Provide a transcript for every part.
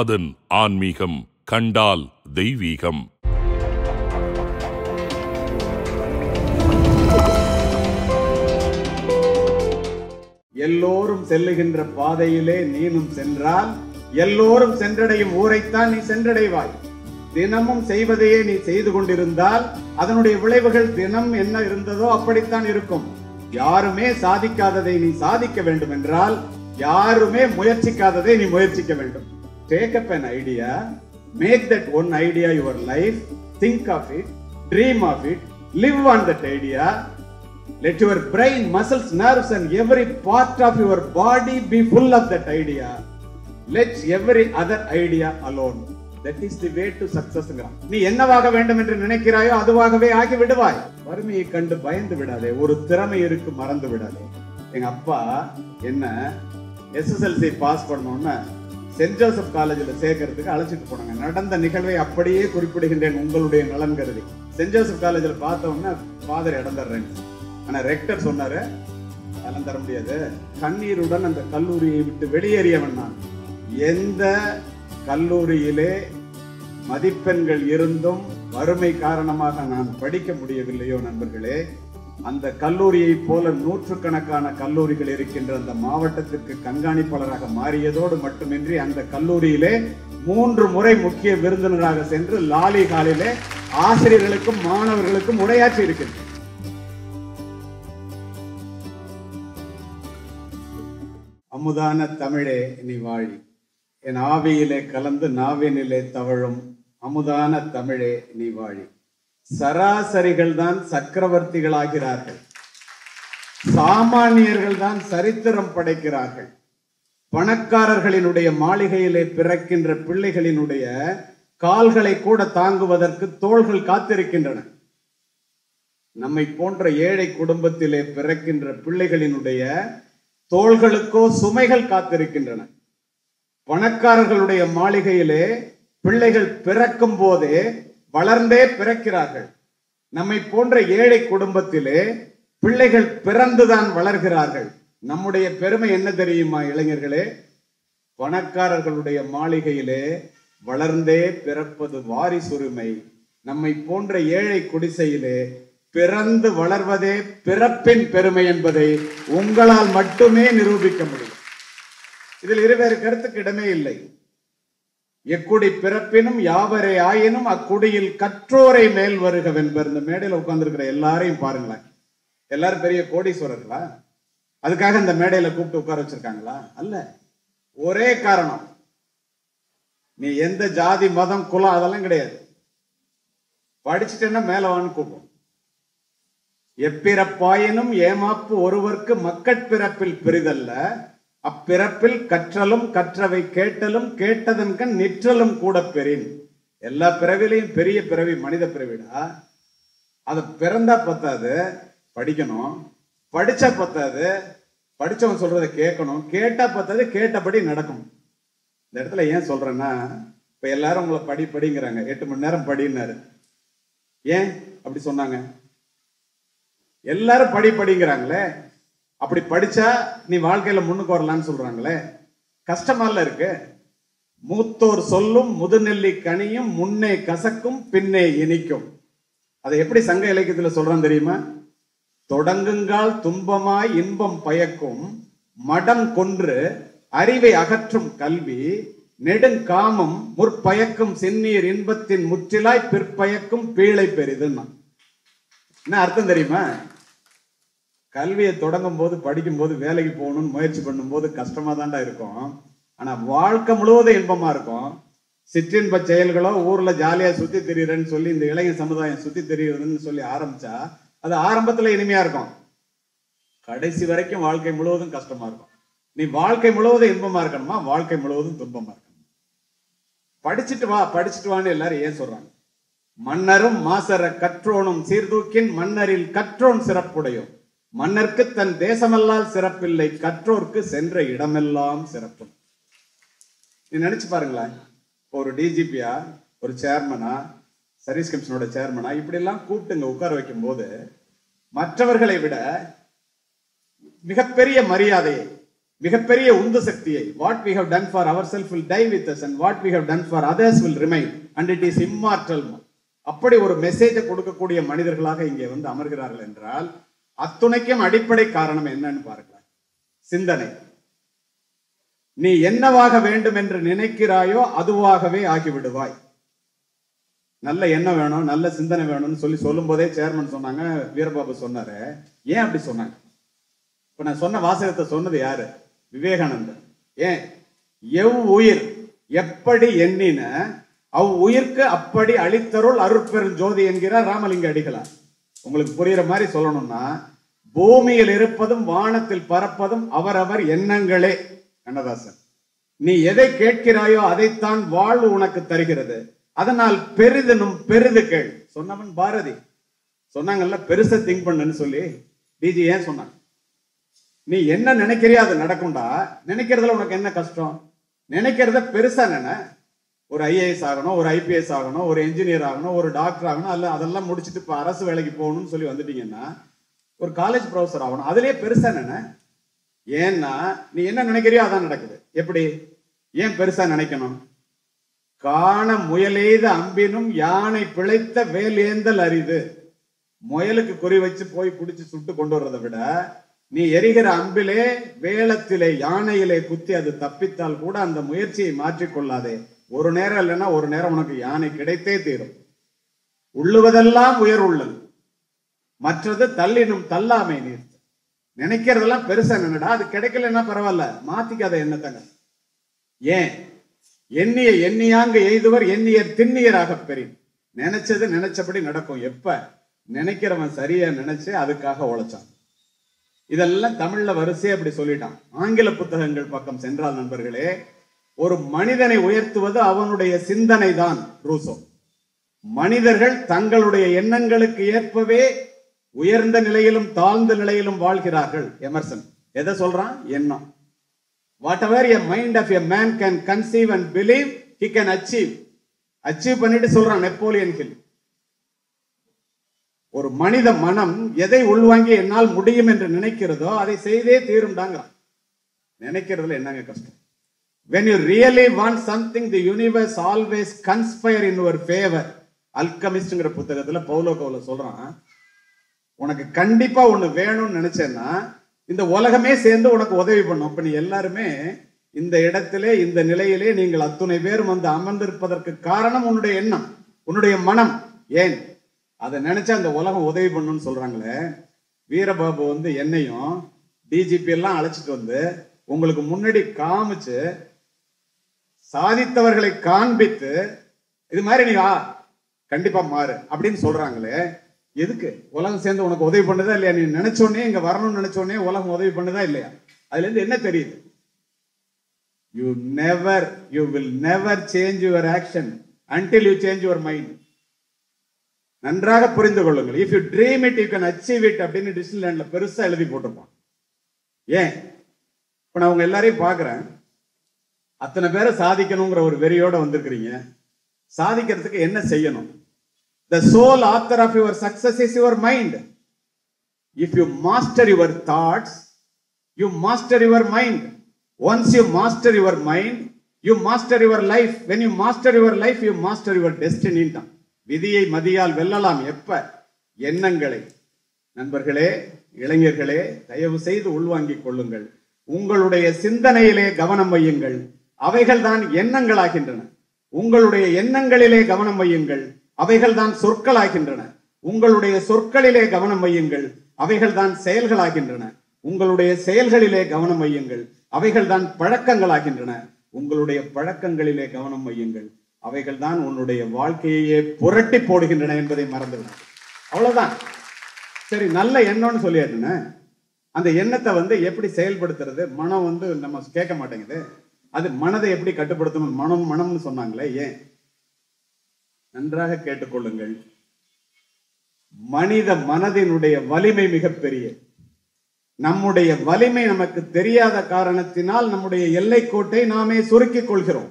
காதன் ஆன்மீகம் கண்டால் தெய்வீகம் எல்லோரும் செல்லுகின்ற பாதையிலே நீனும் சென்றால் எல்லோரும் சென்றடையும் ஊரைத்தான் நீ சென்றடைவாய் தினமும் செய்வதையே நீ செய்து கொண்டிருந்தால் அதனுடைய விளைவுகள் தினம் என்ன இருந்ததோ அப்படித்தான் இருக்கும் யாருமே சாதிக்காததை நீ சாதிக்க வேண்டும் என்றால் யாருமே முயற்சிக்காததை நீ முயற்சிக்க வேண்டும் take up an idea make that one idea your life think of it dream of it live on that idea Let your brain, muscles, nerves, and every part of your body be full of that idea. Let every other idea alone. That is the way to success. நீ என்னவாக வேண்டும் என்று நினைக்கிறாயோ அதுவாகவே ஆகி விடுவாய் வறுமையை கண்டு பயந்து விடாதே ஒரு திறமை இருக்கு மறந்து விடாதே எங்க அப்பா என்ன எஸ்எஸ்எல்சி பாஸ் பண்ணோன்னு சென்ட் ஜோசப் காலேஜில் சேர்க்கறதுக்கு அழைச்சிட்டு போனாங்க நடந்த நிகழ்வை அப்படியே குறிப்பிடுகின்றேன் உங்களுடைய நலன் கருதி சென்ட் ஜோசப் காலேஜில் பார்த்த உடனே ஃபாதர் இடந்துடுறேங்க ஆனா ரெக்டர் சொன்னாரு அதெல்லாம் தர முடியாது கண்ணீருடன் அந்த கல்லூரியை விட்டு வெளியேறியவன் நான் எந்த கல்லூரியிலே மதிப்பெண்கள் இருந்தும் வறுமை காரணமாக நான் படிக்க முடியவில்லையோ நண்பர்களே அந்த கல்லூரியைப் போல நூற்றுக்கணக்கான கல்லூரிகள் இருக்கின்ற அந்த மாவட்டத்திற்கு கண்காணிப்பாளராக மாறியதோடு மட்டுமின்றி அந்த கல்லூரியிலே மூன்று முறை முக்கிய விருந்தினராக சென்று லாலி காலிலே ஆசிரியர்களுக்கும் மாணவர்களுக்கும் உரையாற்றி இருக்கின்றேன் அமுதான தமிழே நீ வாழி என் ஆவியிலே கலந்து நாவினிலே தவழும் அமுதான தமிழே நீ வாழி சராசரிகள் தான் சக்கரவர்த்திகளாகிறார்கள் சாமானியர்கள் தான் சரித்திரம் படைக்கிறார்கள் பணக்காரர்களினுடைய மாளிகையிலே பிறக்கின்ற பிள்ளைகளினுடைய கால்களை கூட தாங்குவதற்கு தோள்கள் காத்திருக்கின்றன நம்மை போன்ற ஏழை குடும்பத்திலே பிறக்கின்ற பிள்ளைகளினுடைய தோள்களுக்கோ சுமைகள் காத்திருக்கின்றன பணக்காரர்களுடைய மாளிகையிலே பிள்ளைகள் பிறக்கும் போதே வளர்ந்தே பிறக்கிறார்கள் நம்மை போன்ற ஏழை குடும்பத்திலே பிள்ளைகள் பிறந்துதான் வளர்கிறார்கள் நம்முடைய பெருமை என்ன தெரியுமா இளைஞர்களே பணக்காரர்களுடைய மாளிகையிலே வளர்ந்தே பிறப்பது வாரிசுரிமை நம்மை போன்ற ஏழை குடிசையிலே பிறந்து வளர்வதே பிறப்பின் பெருமை என்பதை உங்களால் மட்டுமே நிரூபிக்க முடியும் இதில் இருவேறு கருத்துக்கு இடமே இல்லை எக்குடி பிறப்பினும் யாவரே ஆயினும் அக்குடியில் கற்றோரை மேல் வருகவென்பர் இந்த மேடையில உட்கார்ந்துருக்கிற எல்லாரையும் பாருங்களேன் எல்லாரும் பெரிய கோடீஸ்வரர்களா அதுக்காக இந்த மேடையில கூப்பிட்டு உட்கார வச்சிருக்காங்களா அல்ல ஒரே காரணம் நீ எந்த ஜாதி மதம் குலம் அதெல்லாம் கிடையாது படிச்சுட்டேன்னா மேல வான்னு கூப்பிடும் எப்பிறப்பாயினும் ஏமாப்பு ஒருவர்க்கு மக்கட்பிறப்பில் பெரிதல்ல அப்பிறப்பில் கற்றலும் கற்றவை கேட்டலும் கேட்டதன்கண் நிற்றலும் கூட பெறின் எல்லா பிறவிலையும் பெரிய பிறவி மனித பிறவிடா அது பிறந்தா பத்தாது படிக்கணும் படிச்சா பத்தாது படிச்சவன் சொல்றதை கேட்கணும் கேட்டா பத்தாது கேட்டபடி நடக்கணும் இந்த இடத்துல ஏன் சொல்றேன்னா இப்ப எல்லாரும் உங்களை படி படிங்கிறாங்க எட்டு மணி நேரம் படின்னாரு ஏன் அப்படி சொன்னாங்க எல்லாரும் படி படிங்கிறாங்களே அப்படி படிச்சா நீ வாழ்க்கையில முன்னுக்கு வரலான்னு சொல்றாங்களே கஷ்டமால இருக்கு மூத்தோர் சொல்லும் முதுநெல்லி கனியும் முன்னே கசக்கும் பின்னே இனிக்கும் அதை எப்படி சங்க இலக்கியத்துல சொல்றான் தெரியுமா தொடங்குங்கால் துன்பமாய் இன்பம் பயக்கும் மடம் கொன்று அறிவை அகற்றும் கல்வி நெடுங்காமம் முற்பயக்கும் செந்நீர் இன்பத்தின் முற்றிலாய் பிற்பயக்கும் பீழை பெரிதுன்னா என்ன அர்த்தம் தெரியுமா கல்வியை தொடங்கும் போது படிக்கும் போது வேலைக்கு போகணும்னு முயற்சி பண்ணும்போது கஷ்டமா தான்டா இருக்கும் ஆனா வாழ்க்கை முழுவதும் இன்பமா இருக்கும் சிற்றின்ப செயல்களோ ஊர்ல ஜாலியா சுத்தி திரியிறேன்னு சொல்லி இந்த இளைஞ சமுதாயம் சுத்தி திரியுதுன்னு சொல்லி ஆரம்பிச்சா அது ஆரம்பத்துல இனிமையா இருக்கும் கடைசி வரைக்கும் வாழ்க்கை முழுவதும் கஷ்டமா இருக்கும் நீ வாழ்க்கை முழுவதும் இன்பமா இருக்கணுமா வாழ்க்கை முழுவதும் துன்பமா இருக்கணும் படிச்சுட்டு வா படிச்சுட்டு வான்னு எல்லாரும் ஏன் சொல்றாங்க மன்னரும் மாசர கற்றோனும் சீர்தூக்கின் மன்னரில் கற்றோன் சிறப்புடையோம் மன்னர்க்கு தன் தேசமல்லால் சிறப்பில்லை கற்றோர்க்கு சென்ற இடமெல்லாம் சிறப்பு நீ நினைச்சு பாருங்களேன் ஒரு டிஜிபியா ஒரு சேர்மனா சர்வீஸ் கமிஷனோட சேர்மனா இப்படி எல்லாம் கூப்பிட்டுங்க உட்கார வைக்கும் போது மற்றவர்களை விட மிகப்பெரிய மரியாதையை மிகப்பெரிய உந்து சக்தியை what we have done for ourselves will die with us and what we have done for others will remain and it is immortal அப்படி ஒரு மெசேஜை கொடுக்கக்கூடிய மனிதர்களாக இங்கே வந்து அமர்கிறார்கள் என்றால் அத்துணைக்கும் அடிப்படை காரணம் என்னன்னு பாருங்களேன் சிந்தனை நீ என்னவாக வேண்டும் என்று நினைக்கிறாயோ அதுவாகவே ஆகிவிடுவாய் நல்ல எண்ணம் வேணும் நல்ல சிந்தனை வேணும்னு சொல்லி சொல்லும் போதே சேர்மன் சொன்னாங்க வீரபாபு சொன்னாரு ஏன் அப்படி சொன்னாங்க இப்ப நான் சொன்ன வாசகத்தை சொன்னது யாரு விவேகானந்தர் ஏன் எவ் உயிர் எப்படி எண்ணின அவ் உயிர்க்கு அப்படி அளித்தருள் அருட்பெரும் ஜோதி என்கிறார் ராமலிங்க அடிகளார் உங்களுக்கு புரியுற மாதிரி சொல்லணும்னா பூமியில் இருப்பதும் வானத்தில் பறப்பதும் அவரவர் எண்ணங்களே கண்ணதாசன் நீ எதை கேட்கிறாயோ அதைத்தான் வாழ்வு உனக்கு தருகிறது அதனால் பெரிதனும் பெரிது கேள் சொன்னவன் பாரதி சொன்னாங்கல்ல பெருசா திங்க் பண்ணுன்னு சொல்லி டிஜி ஏன் சொன்னாங்க நீ என்ன நினைக்கிறியோ அது நடக்கும்டா நினைக்கிறதுல உனக்கு என்ன கஷ்டம் நினைக்கிறத பெருசா நினை ஒரு ஐஏஎஸ் ஆகணும் ஒரு ஐபிஎஸ் ஆகணும் ஒரு என்ஜினியர் ஆகணும் ஒரு டாக்டர் ஆகணும் அல்ல அதெல்லாம் முடிச்சுட்டு இப்போ அரசு வேலைக்கு போகணும்னு சொல்லி வந்துட்டீங்கன்னா ஒரு காலேஜ் ப்ரொஃபஸர் ஆகணும் அதுலயே பெருசா நினை ஏன்னா நீ என்ன நினைக்கிறியோ அதான் நடக்குது எப்படி ஏன் பெருசா நினைக்கணும் காண முயலெய்த அம்பினும் யானை பிழைத்த வேல் ஏந்தல் அரிது முயலுக்கு குறி வச்சு போய் பிடிச்சு சுட்டு கொண்டு வர்றதை விட நீ எரிகிற அம்பிலே வேளத்திலே யானையிலே குத்தி அது தப்பித்தால் கூட அந்த முயற்சியை மாற்றிக்கொள்ளாதே ஒரு நேரம் இல்லைன்னா ஒரு நேரம் உனக்கு யானை கிடைத்தே தீரும் உள்ளுவதெல்லாம் உயர் உள்ளது மற்றது தள்ளினும் தள்ளாமை நீர் நினைக்கிறதெல்லாம் பெருசா நினைடா அது கிடைக்கலன்னா பரவாயில்ல மாத்திக்காத எண்ணத்தங்க ஏன் எண்ணிய எண்ணியாங்க எய்துவர் எண்ணியர் திண்ணியராக பெறின் நினைச்சது நினைச்சபடி நடக்கும் எப்ப நினைக்கிறவன் சரியா நினைச்சு அதுக்காக உழைச்சான் இதெல்லாம் தமிழ்ல வரிசையா அப்படி சொல்லிட்டான் ஆங்கில புத்தகங்கள் பக்கம் சென்றால் நண்பர்களே ஒரு மனிதனை உயர்த்துவது அவனுடைய சிந்தனை தான் ரூசோ மனிதர்கள் தங்களுடைய எண்ணங்களுக்கு ஏற்பவே உயர்ந்த நிலையிலும் தாழ்ந்த நிலையிலும் வாழ்கிறார்கள் எமர்சன் எதை சொல்றான் எண்ணம் whatever a mind of a man can conceive and believe he can achieve achieve பண்ணிட்டு சொல்றான் நெப்போலியன் ஹில் ஒரு மனித மனம் எதை உள்வாங்கி என்னால் முடியும் என்று நினைக்கிறதோ அதை செய்தே தீரும்டாங்க நினைக்கிறதுல என்னங்க கஷ்டம் when you really want something the universe always conspire in your favor அல்கமிஸ்ட்ங்கிற புத்தகத்துல பவுலோ கவுல சொல்றான் உனக்கு கண்டிப்பா ஒண்ணு வேணும்னு நினைச்சேன்னா இந்த உலகமே சேர்ந்து உனக்கு உதவி பண்ணும் அப்ப நீ எல்லாருமே இந்த இடத்திலே இந்த நிலையிலே நீங்கள் அத்துணை பேரும் வந்து அமர்ந்திருப்பதற்கு காரணம் உன்னுடைய எண்ணம் உன்னுடைய மனம் ஏன் அதை நினைச்சா அந்த உலகம் உதவி பண்ணும்னு சொல்றாங்களே வீரபாபு வந்து என்னையும் டிஜிபி எல்லாம் அழைச்சிட்டு வந்து உங்களுக்கு முன்னாடி காமிச்சு சாதித்தவர்களை காண்பித்து இது மாதிரி நீ வா கண்டிப்பா மாறு அப்படின்னு சொல்றாங்களே எதுக்கு உலகம் சேர்ந்து உனக்கு உதவி பண்ணுதா இல்லையா நீ நினைச்சோடனே இங்க வரணும்னு நினைச்சோடனே உலகம் உதவி பண்ணுதா இல்லையா அதுல இருந்து என்ன தெரியுது you never you will never change your action until you change your mind நன்றாக புரிந்து கொள்ளுங்கள் if you dream it you can achieve it அப்படின்னு டிஸ்னிலேண்ட்ல பெருசா எழுதி போட்டிருப்பான் ஏன் இப்ப நான் உங்க எல்லாரையும் பாக்குறேன் அத்தனை பேரை சாதிக்கணுங்கிற ஒரு வெறியோட வந்திருக்கிறீங்க சாதிக்கிறதுக்கு என்ன செய்யணும் the soul author of your success is your mind if you master your thoughts you master your mind once you master your mind you master your life when you master your life you master your டெஸ்டினின் விதியை மதியால் வெல்லலாம் எப்ப எண்ணங்களை நண்பர்களே இளைஞர்களே தயவு செய்து உள்வாங்கிக் கொள்ளுங்கள் உங்களுடைய சிந்தனையிலே கவனம் வையுங்கள் அவைகள் தான் எண்ணங்களாகின்றன உங்களுடைய எண்ணங்களிலே கவனம் வையுங்கள் அவைகள் தான் சொற்களாகின்றன உங்களுடைய சொற்களிலே கவனம் வையுங்கள் அவைகள் தான் செயல்களாகின்றன உங்களுடைய செயல்களிலே கவனம் வையுங்கள் அவைகள் தான் பழக்கங்களாகின்றன உங்களுடைய பழக்கங்களிலே கவனம் வையுங்கள் அவைகள் தான் உன்னுடைய வாழ்க்கையையே புரட்டி போடுகின்றன என்பதை மறந்துவிடாது அவ்வளவுதான் சரி நல்ல எண்ணம்னு சொல்லியாச்சுன்னு அந்த எண்ணத்தை வந்து எப்படி செயல்படுத்துறது மனம் வந்து நம்ம கேட்க மாட்டேங்குது அது மனதை எப்படி கட்டுப்படுத்தணும் மனம் மனம்னு சொன்னாங்களே ஏன் நன்றாக கேட்டுக்கொள்ளுங்கள் மனித மனதினுடைய வலிமை மிகப்பெரிய நம்முடைய வலிமை நமக்கு தெரியாத காரணத்தினால் நம்முடைய எல்லைக்கோட்டை நாமே சுருக்கிக் கொள்கிறோம்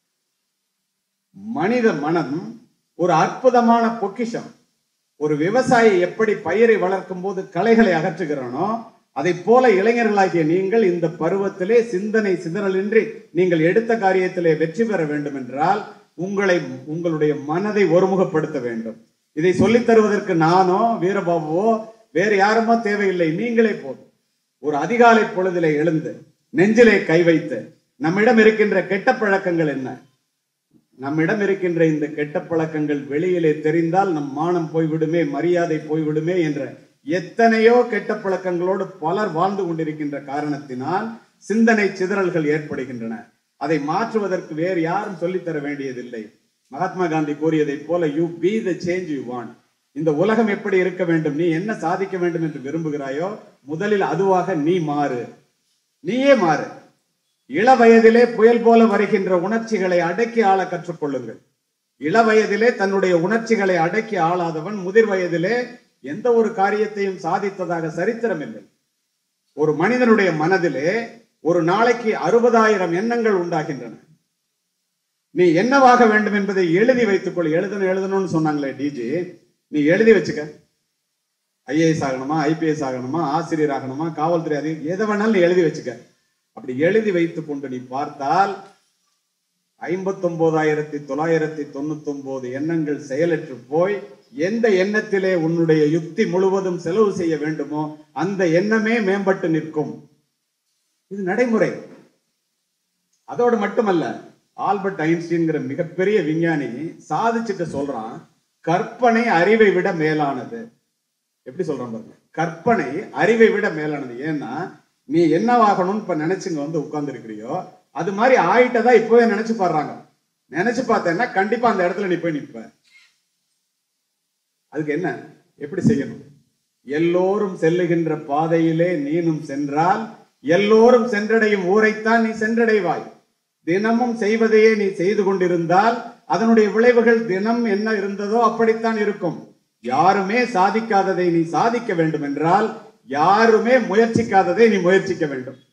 மனித மனம் ஒரு அற்புதமான பொக்கிஷம் ஒரு விவசாயி எப்படி பயிரை வளர்க்கும் போது களைகளை அகற்றுகிறானோ அதைப் போல இளைஞர்களாகிய நீங்கள் இந்த பருவத்திலே சிந்தனை சிதறலின்றி நீங்கள் எடுத்த காரியத்திலே வெற்றி பெற வேண்டும் என்றால் உங்களை உங்களுடைய மனதை ஒருமுகப்படுத்த வேண்டும் இதை சொல்லித் தருவதற்கு நானோ வீரபாபுவோ வேறு யாருமோ தேவையில்லை நீங்களே போதும் ஒரு அதிகாலை பொழுதிலே எழுந்து நெஞ்சிலே கை வைத்து நம்மிடம் இருக்கின்ற கெட்ட பழக்கங்கள் என்ன நம்மிடம் இருக்கின்ற இந்த கெட்ட பழக்கங்கள் வெளியிலே தெரிந்தால் நம் மானம் போய்விடுமே மரியாதை போய்விடுமே என்ற எத்தனையோ கெட்ட பழக்கங்களோடு பலர் வாழ்ந்து கொண்டிருக்கின்ற காரணத்தினால் சிந்தனை சிதறல்கள் ஏற்படுகின்றன அதை மாற்றுவதற்கு வேறு யாரும் சொல்லித்தர வேண்டியதில்லை மகாத்மா காந்தி கூறியதைப் போல you be the change you want இந்த உலகம் எப்படி இருக்க வேண்டும் நீ என்ன சாதிக்க வேண்டும் என்று விரும்புகிறாயோ முதலில் அதுவாக நீ மாறு நீயே மாறு இள வயதிலே புயல் போல வருகின்ற உணர்ச்சிகளை அடக்கி ஆள கற்றுக்கொள்ளுங்கள் இள வயதிலே தன்னுடைய உணர்ச்சிகளை அடக்கி ஆளாதவன் முதிர் வயதிலே எந்த ஒரு காரியத்தையும் சாதித்ததாக சரித்திரம் இல்லை ஒரு மனிதனுடைய மனதிலே ஒரு நாளைக்கு அறுபதாயிரம் எண்ணங்கள் உண்டாகின்றன நீ என்னவாக வேண்டும் என்பதை எழுதி வைத்துக்கொள் எழுதணும் எழுதணும்னு சொன்னாங்களே டிஜி நீ எழுதி வச்சுக்க ஐஏஎஸ் ஆகணுமா ஐபிஎஸ் ஆகணுமா ஆசிரியர் ஆகணுமா காவல்துறை அதிகாரி எதை வேணாலும் நீ எழுதி வச்சுக்க அப்படி எழுதி வைத்துக் கொண்டு நீ பார்த்தால் ஐம்பத்தொன்பதாயிரத்தி தொள்ளாயிரத்தி தொண்ணூத்தி ஒன்பது எண்ணங்கள் செயலற்று போய் எந்த எண்ணத்திலே உன்னுடைய யுக்தி முழுவதும் செலவு செய்ய வேண்டுமோ அந்த எண்ணமே மேம்பட்டு நிற்கும் இது நடைமுறை அதோடு மட்டுமல்ல ஆல்பர்ட் ஐன்ஸ்டீன்கிற மிகப்பெரிய விஞ்ஞானி சாதிச்சுட்டு சொல்றான் கற்பனை அறிவை விட மேலானது எப்படி சொல்றான் பாருங்க கற்பனை அறிவை விட மேலானது ஏன்னா நீ என்னவாகணும்னு இப்ப நினைச்சுங்க வந்து உட்கார்ந்து இருக்கிறியோ அது மாதிரி ஆயிட்டதா இப்பவே நினைச்சு பாடுறாங்க நினைச்சு பார்த்தேன்னா கண்டிப்பா அந்த இடத்துல நீ போய் நிற்ப அதுக்கு என்ன எப்படி செய்யணும் எல்லோரும் செல்லுகின்ற பாதையிலே நீனும் சென்றால் எல்லோரும் சென்றடையும் ஊரைத்தான் நீ சென்றடைவாய் தினமும் செய்வதையே நீ செய்து கொண்டிருந்தால் அதனுடைய விளைவுகள் தினம் என்ன இருந்ததோ அப்படித்தான் இருக்கும் யாருமே சாதிக்காததை நீ சாதிக்க வேண்டும் என்றால் யாருமே முயற்சிக்காததை நீ முயற்சிக்க வேண்டும்